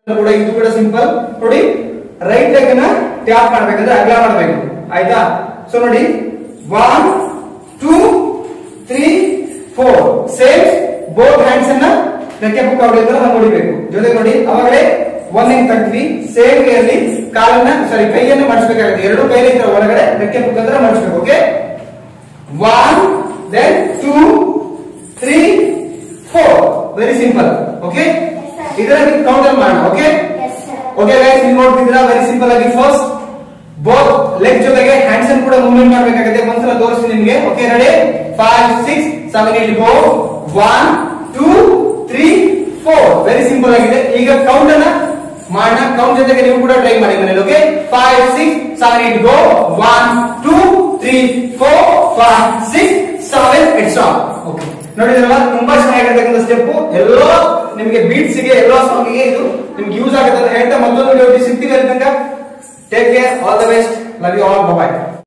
ಕೂಡ ಇದು ಕೂಡ ಸಿಂಪಲ್ ನೋಡಿ ರೈಟ್ ಲೆಗ್ ನ ಟ್ಯಾಪ್ ಮಾಡ್ಬೇಕಂದ್ರೆ ಅಗಲ ಮಾಡ್ಬೇಕು ಆಯ್ತಾ ಸೊ ನೋಡಿ one two three four same both hands ಅನ್ನ ರೆಕ್ಕೆ ಪುಕ್ಕ ಹೊಡೆಯೋದ್ರ ನಾವು ನೋಡಿಬೇಕು ಜೊತೆಗೆ ನೋಡಿ ಅವಾಗಲೇ ಒನ್ ಇಂಗ್ ತೆಗ್ದ್ವಿ ಸೇಮ್ ಅಲ್ಲಿ ಕಾಲನ್ನ ಸಾರಿ ಕೈಯನ್ನು ಮಾಡಿಸ್ಬೇಕಾಗುತ್ತೆ ಎರಡು ಕೈಲಿ ಇದ್ರೆ ಒಳಗಡೆ ರೆಕ್ಕೆ ಮುಖಾಂತರ ಮಾಡಿಸ್ಬೇಕು okay one then two three four very simple okay ಇದರಲ್ಲಿ ಕೌಂಟರ್ ಮಾಡೋಣ ಓಕೆ ಓಕೆ ಗೈಸ್ ನೀವು ನೋಡ್ತಿದ್ದೀರಾ ವೆರಿ ಸಿಂಪಲ್ ಆಗಿ ಫಸ್ಟ್ ಬೋತ್ ಲೆಗ್ ಜೊತೆಗೆ ಹ್ಯಾಂಡ್ಸ್ ಅನ್ನು ಕೂಡ ಮೂವ್ಮೆಂಟ್ ಮಾಡಬೇಕಾಗುತ್ತೆ ಒಂದ್ಸಲ ತೋರಿಸ್ತೀನಿ ನಿಮ್ಗೆ okay ready five six seven eight go one two three four very simple ಆಗಿದೆ ಈಗ ಕೌಂಟ್ ಅನ್ನ ಮಾಡೋಣ ಕೌಂಟ್ ಜೊತೆಗೆ ನೀವು ಕೂಡ ಟ್ರೈ ಮಾಡಿ ಮನೇಲಿ okay five six seven eight go one two three four five six seven it's all okay ನೋಡಿದ್ರಲ್ಲ ತುಂಬಾ ಚೆನ್ನಾಗಿರ್ತಕ್ಕಂಥ ಸ್ಟೆಪ್ ಎಲ್ಲೋ ನಿಮಗೆ ಬೀಟ್ಸ್ ಗೆ ಎಲ್ಲೋ ಸಾಂಗ್ ಗೆ ಇದು ನಿಮ್ಗೆ ಯೂಸ್ ಆಗುತ್ತೆ ಅಂತ ಹೇಳ್ತಾ ಮತ್ತೊಂದು ವಿಡಿಯೋ ಸಿಗ್ತೀವಿ ಅಂತ take care all the best love you all bye